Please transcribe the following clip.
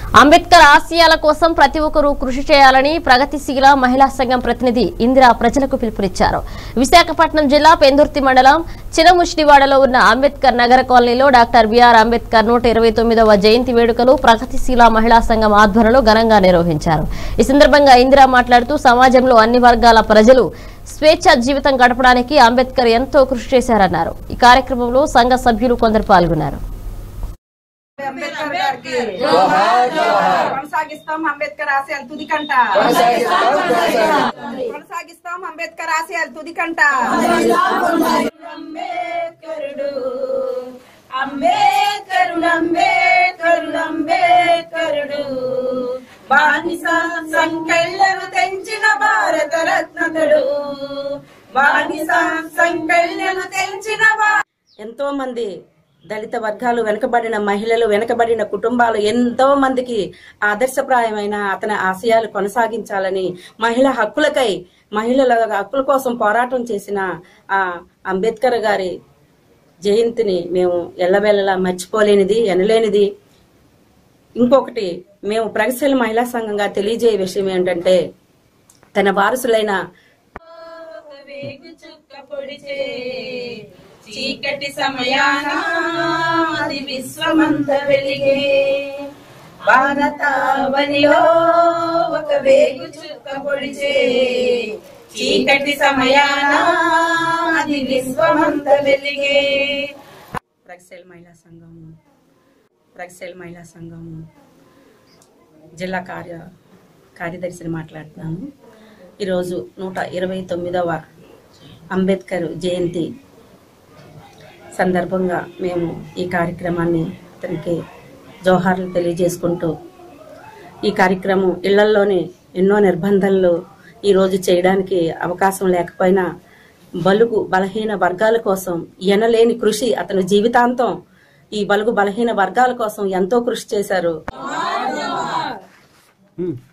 అంబేద్కర్ ఆశయాల కోసం ప్రతి ఒక్కరూ కృషి చేయాలని ప్రగతిశీల మహిళా సంఘం ప్రతినిధి ఇందిరా ప్రజలకు పిలుపునిచ్చారు విశాఖపట్నం జిల్లా పెందుర్తి మండలం చినముష్టివాడలో ఉన్న అంబేద్కర్ నగర కాలనీలో డాక్టర్ బిఆర్ అంబేద్కర్ నూట ఇరవై తొమ్మిదవ జయంతి వేడుకలు ప్రగతిశీల మహిళా సంఘం ఆధ్వర్యంలో ఘనంగా నిర్వహించారు ఈ సందర్భంగా ఇందిరా మాట్లాడుతూ సమాజంలో అన్ని వర్గాల ప్రజలు స్వేచ్ఛ జీవితం గడపడానికి అంబేద్కర్ ఎంతో కృషి చేశారన్నారు ఈ కార్యక్రమంలో సంఘ సభ్యులు కొందరు పాల్గొన్నారు అంబేద్కర్ గారికి కొనసాగిస్తాం అంబేద్కర్ ఆశయాలు తుదికంట కొనసాగిస్తాం అంబేద్కర్ ఆశయాలు తుదికంట అంబేద్కరుడు అంబేద్కరుడు అంబేద్కరుడు అంబేద్కరుడు బానిస సంకెళ్ళను తెంచిన భారత రత్నతడు బానిస సంకెళ్ళను తెంచిన భా- ఎంతో మంది దళిత వర్గాలు వెనుకబడిన మహిళలు వెనుకబడిన కుటుంబాలు ఎంతో మందికి ఆదర్శప్రాయమైన అతని ఆశయాలు కొనసాగించాలని మహిళా హక్కులకై మహిళల హక్కుల కోసం పోరాటం చేసిన ఆ అంబేద్కర్ గారి జయంతిని మేము ఎల్లవేళలా మర్చిపోలేనిది ఎనలేనిది ఇంకొకటి మేము ప్రగతిశీల మహిళా సంఘంగా తెలియజేయ విషయం ఏంటంటే తన వారసులైన ఒక వేగు చుక్క పొడిచే చీకటి సమయాన అది విశ్వమంత వెలిగే భారతావనిలో ఒక వేగు చుక్క పొడిచే చీకటి సమయాన అది విశ్వమంత వెలిగే ప్రగతిశీల మహిళా సంఘం ప్రగతిశీల మహిళా సంఘం జిల్లా కార్య కార్యదర్శిని మాట్లాడుతున్నాను ఈరోజు నూట ఇరవై తొమ్మిదవ అంబేద్కర్ జయంతి సందర్భంగా మేము ఈ కార్యక్రమాన్ని అతనికి జోహార్లు తెలియజేసుకుంటూ ఈ కార్యక్రమం ఇళ్లల్లోనే ఎన్నో నిర్బంధాలు ఈరోజు చేయడానికి అవకాశం లేకపోయినా బలుగు బలహీన వర్గాల కోసం ఎనలేని కృషి అతను జీవితాంతం ఈ బలుగు బలహీన వర్గాల కోసం ఎంతో కృషి చేశారు